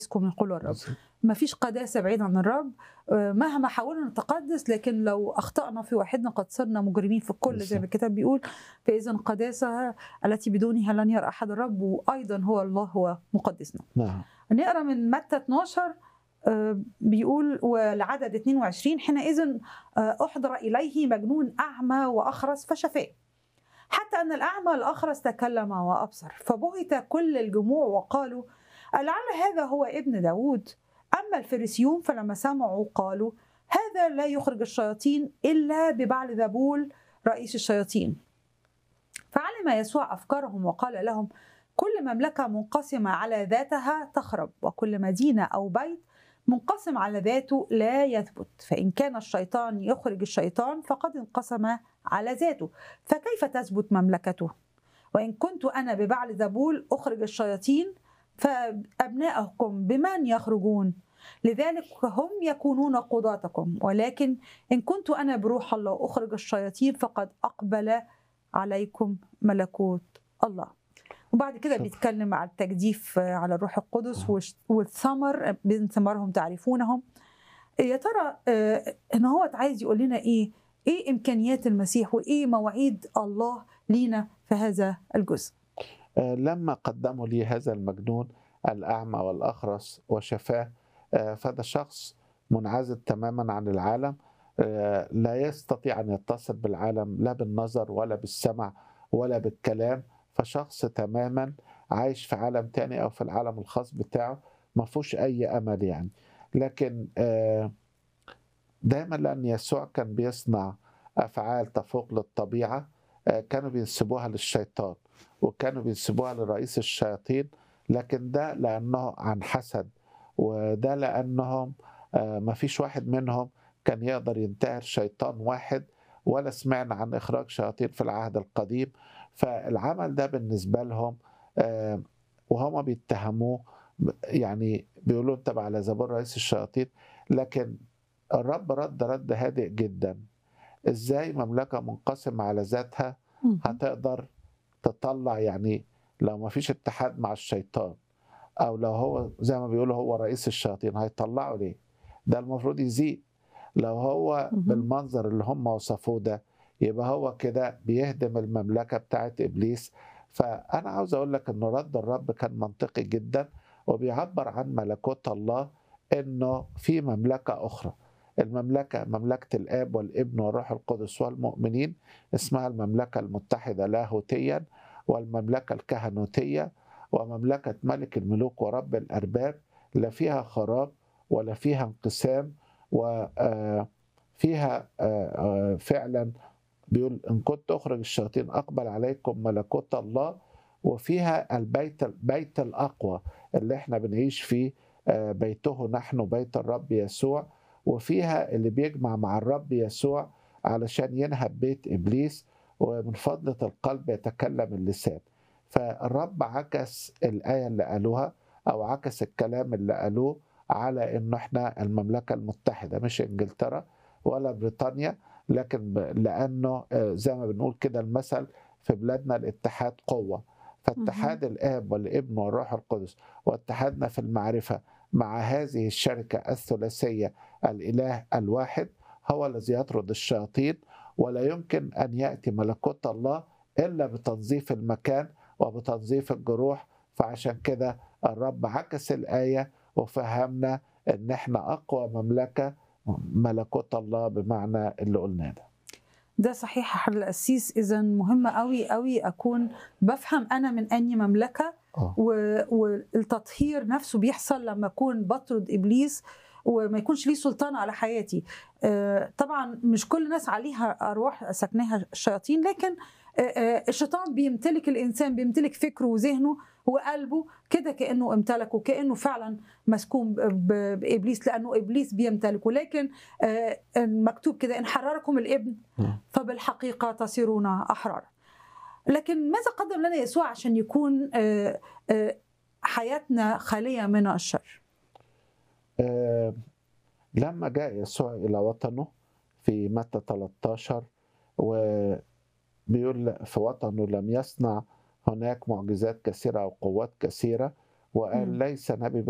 يسكن من قول الرب ما فيش قداسة بعيد عن الرب آه، مهما حاولنا نتقدس لكن لو أخطأنا في واحدنا قد صرنا مجرمين في الكل زي ما الكتاب بيقول فإذا القداسة التي بدونها لن يرى أحد الرب وأيضا هو الله هو مقدسنا نعم نقرا من متى 12 آه، بيقول والعدد 22 حينئذ آه، أحضر إليه مجنون أعمى وأخرس فشفاه حتى أن الأعمى الأخرس تكلم وأبصر فبهت كل الجموع وقالوا ألعل هذا هو ابن داود أما الفريسيون فلما سمعوا قالوا هذا لا يخرج الشياطين إلا ببعل ذبول رئيس الشياطين فعلم يسوع أفكارهم وقال لهم كل مملكة منقسمة على ذاتها تخرب وكل مدينة أو بيت منقسم على ذاته لا يثبت فإن كان الشيطان يخرج الشيطان فقد انقسم على ذاته فكيف تثبت مملكته وإن كنت أنا ببعل ذبول أخرج الشياطين فأبناءكم بمن يخرجون لذلك هم يكونون قضاتكم ولكن إن كنت أنا بروح الله أخرج الشياطين فقد أقبل عليكم ملكوت الله وبعد كده شكرا. بيتكلم على التجديف على الروح القدس آه. والش- والثمر من ثمرهم تعرفونهم يا ترى آه، ان هو عايز يقول لنا ايه ايه امكانيات المسيح وايه مواعيد الله لينا في هذا الجزء آه، لما قدموا لي هذا المجنون الأعمى والأخرس وشفاه آه، فده شخص منعزل تماما عن العالم آه، لا يستطيع أن يتصل بالعالم لا بالنظر ولا بالسمع ولا بالكلام فشخص تماما عايش في عالم تاني أو في العالم الخاص بتاعه ما فيهوش أي أمل يعني لكن آه، دايما لأن يسوع كان بيصنع أفعال تفوق للطبيعة آه، كانوا بينسبوها للشيطان وكانوا بينسبوها لرئيس الشياطين لكن ده لأنه عن حسد وده لأنهم آه، ما فيش واحد منهم كان يقدر ينتهر شيطان واحد ولا سمعنا عن إخراج شياطين في العهد القديم فالعمل ده بالنسبة لهم آه، وهم بيتهموه يعني بيقولوا انت على زبون رئيس الشياطين لكن الرب رد رد هادئ جدا ازاي مملكة منقسمة على ذاتها هتقدر تطلع يعني لو ما فيش اتحاد مع الشيطان او لو هو زي ما بيقولوا هو رئيس الشياطين هيطلعوا ليه ده المفروض يزيد لو هو مهم. بالمنظر اللي هم وصفوه ده يبقى هو كده بيهدم المملكة بتاعت إبليس فأنا عاوز أقول لك إن رد الرب كان منطقي جدا وبيعبر عن ملكوت الله إنه في مملكة أخرى المملكة مملكة الآب والابن والروح القدس والمؤمنين اسمها المملكة المتحدة لاهوتيا والمملكة الكهنوتية ومملكة ملك الملوك ورب الأرباب لا فيها خراب ولا فيها انقسام وفيها فعلا بيقول إن كنت أخرج الشياطين أقبل عليكم ملكوت الله وفيها البيت بيت الأقوى اللي احنا بنعيش فيه آه، بيته نحن بيت الرب يسوع وفيها اللي بيجمع مع الرب يسوع علشان ينهب بيت إبليس ومن فضلة القلب يتكلم اللسان فالرب عكس الآية اللي قالوها أو عكس الكلام اللي قالوه على إنه إحنا المملكة المتحدة مش إنجلترا ولا بريطانيا لكن ب- لأنه آه، زي ما بنقول كده المثل في بلادنا الاتحاد قوة فاتحاد الآب والابن والروح القدس واتحادنا في المعرفة مع هذه الشركة الثلاثية الإله الواحد هو الذي يطرد الشياطين ولا يمكن أن يأتي ملكوت الله إلا بتنظيف المكان وبتنظيف الجروح فعشان كده الرب عكس الآية وفهمنا إن إحنا أقوى مملكة ملكوت الله بمعنى اللي قلناه ده ده صحيح يا حضرة القسيس اذا مهم قوي قوي اكون بفهم انا من اني مملكه آه. و- والتطهير نفسه بيحصل لما اكون بطرد ابليس وما يكونش ليه سلطان على حياتي آه، طبعا مش كل الناس عليها ارواح سكنها الشياطين لكن آه، آه، الشيطان بيمتلك الانسان بيمتلك فكره وذهنه وقلبه كده كانه امتلكه كانه فعلا مسكون ب- ب- بابليس لانه ابليس بيمتلكه لكن آه، مكتوب كده ان حرركم الابن نعم. فبالحقيقه تصيرون احرار لكن ماذا قدم لنا يسوع عشان يكون آه، آه، حياتنا خاليه من الشر آه، لما جاء يسوع إلى وطنه في متى 13 وبيقول في وطنه لم يصنع هناك معجزات كثيرة أو قوات كثيرة وقال مم. ليس نبي